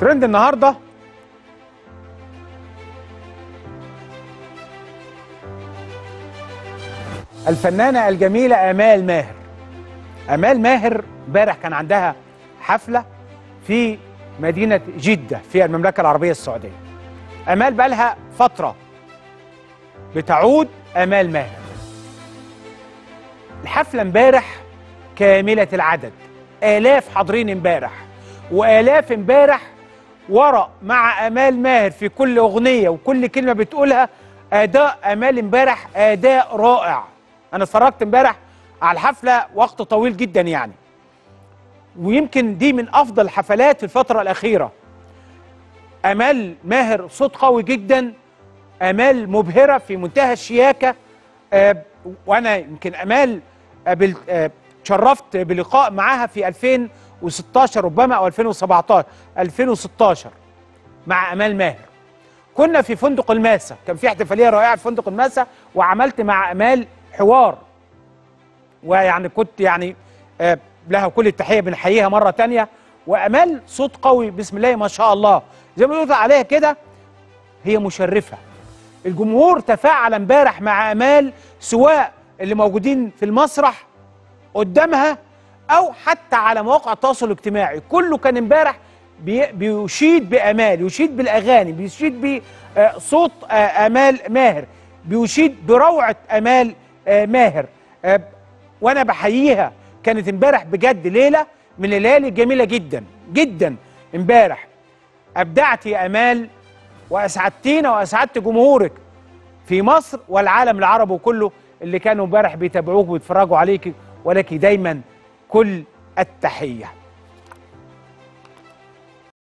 ترند النهارده الفنانة الجميلة آمال ماهر آمال ماهر امبارح كان عندها حفلة في مدينة جدة في المملكة العربية السعودية آمال بقالها فترة بتعود آمال ماهر الحفلة امبارح كاملة العدد آلاف حاضرين امبارح وآلاف امبارح ورا مع آمال ماهر في كل أغنية وكل كلمة بتقولها أداء آمال امبارح أداء رائع أنا اتفرجت امبارح على الحفلة وقت طويل جدا يعني ويمكن دي من أفضل الحفلات في الفترة الأخيرة آمال ماهر صوت قوي جدا آمال مبهرة في منتهى الشياكة آه وأنا يمكن آمال قابلت آه تشرفت بلقاء معاها في 2016 ربما او 2017 2016 مع امال ماهر كنا في فندق الماسة كان في احتفاليه رائعه في فندق الماسة وعملت مع امال حوار ويعني كنت يعني آه لها كل التحيه بنحييها مره تانية وامال صوت قوي بسم الله ما شاء الله زي ما بيقول عليها كده هي مشرفه الجمهور تفاعل امبارح مع امال سواء اللي موجودين في المسرح قدامها او حتى على مواقع التواصل الاجتماعي كله كان امبارح بي بيشيد بامال يشيد بالاغاني بيشيد بصوت امال ماهر بيشيد بروعه امال ماهر وانا بحييها كانت امبارح بجد ليله من الليالي الجميله جدا جدا امبارح ابدعت يا امال واسعدتينا واسعدت جمهورك في مصر والعالم العربي كله اللي كانوا امبارح بيتابعوك ويتفرجوا عليك ولك دايما كل التحيه